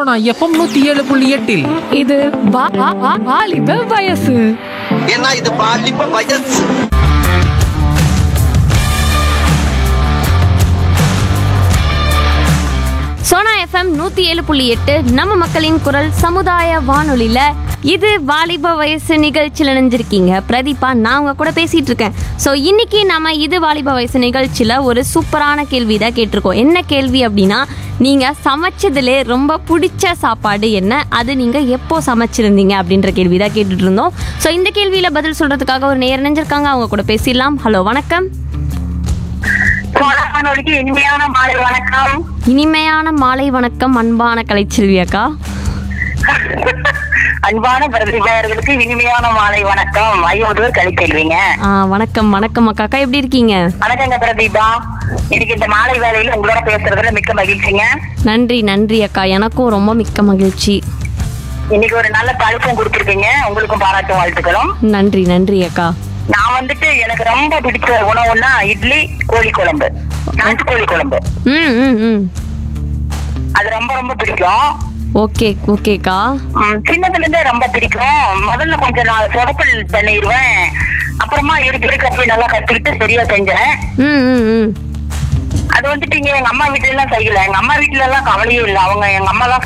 Sona FM நூத்தி ஏழு புள்ளி எட்டில் இது வா- வா- வா- வாலிப வயசு ஏன்னா இது பாலிப்ப வயசு சோனா எஃப்எம் நூற்றி ஏழு புள்ளி எட்டு நம்ம மக்களின் குரல் சமுதாய வானொலியில் இது வாலிப வயசு நிகழ்ச்சியில் இணைஞ்சிருக்கீங்க பிரதீபா நான் உங்க கூட பேசிட்டு இருக்கேன் ஸோ இன்னைக்கு நம்ம இது வாலிப வயசு நிகழ்ச்சியில் ஒரு சூப்பரான கேள்வி தான் கேட்டிருக்கோம் என்ன கேள்வி அப்படின்னா நீங்கள் சமைச்சதுலே ரொம்ப பிடிச்ச சாப்பாடு என்ன அது நீங்கள் எப்போ சமைச்சிருந்தீங்க அப்படின்ற கேள்வி தான் கேட்டுட்டு இருந்தோம் ஸோ இந்த கேள்வியில் பதில் சொல்கிறதுக்காக ஒரு நேர் இணைஞ்சிருக்காங்க அவங்க கூட பேசிடலாம் ஹலோ வணக்கம் சோழமானவருக்கு இனிமையான மாலை வணக்கம் இனிமையான மாலை வணக்கம் அன்பான கலைச்செல்வி அக்கா அன்பான பிரதிபாயர்களுக்கு இனிமையான மாலை வணக்கம் ஐயோதூர் கழித்தெல்வீங்க ஆ வணக்கம் வணக்கம் அக்கா அக்கா எப்படி இருக்கீங்க வணக்கங்க பிரதீபா இன்னைக்கு இந்த மாலை வேலையில உங்களோட பேசுறதுல மிக்க மகிழ்ச்சிங்க நன்றி நன்றி அக்கா எனக்கும் ரொம்ப மிக்க மகிழ்ச்சி இன்னைக்கு ஒரு நல்ல தலைப்பும் கொடுத்துருக்கீங்க உங்களுக்கும் பாராட்டும் வாழ்த்துக்களும் நன்றி நன்றி அக்கா நான் வந்துட்டு எனக்கு ரொம்ப பிடிச்ச உணவுன்னா இட்லி கோழி குழம்பு நாட்டுக்கோழி குழம்பு ம் ம் ம் அது ரொம்ப ரொம்ப பிடிக்கும் ஓகே ஓகேக்கா ம், சின்னதுல இருந்தே ரொம்ப பிடிக்கும் முதல்ல கொஞ்சம் நான் சொதப்பல் பண்ணிடுவேன் அப்புறமா இருக்கு இருக்கு அப்படி நல்லா கத்துக்கிட்டு சரியா செஞ்சேன் ம் ம் ம் அது வந்துட்டு இங்க எங்க அம்மா வீட்டுல எல்லாம் செய்யல எங்க அம்மா வீட்டுல எல்லாம் கவலையே இல்ல அவங்க எங்க அம்மா எல்லாம்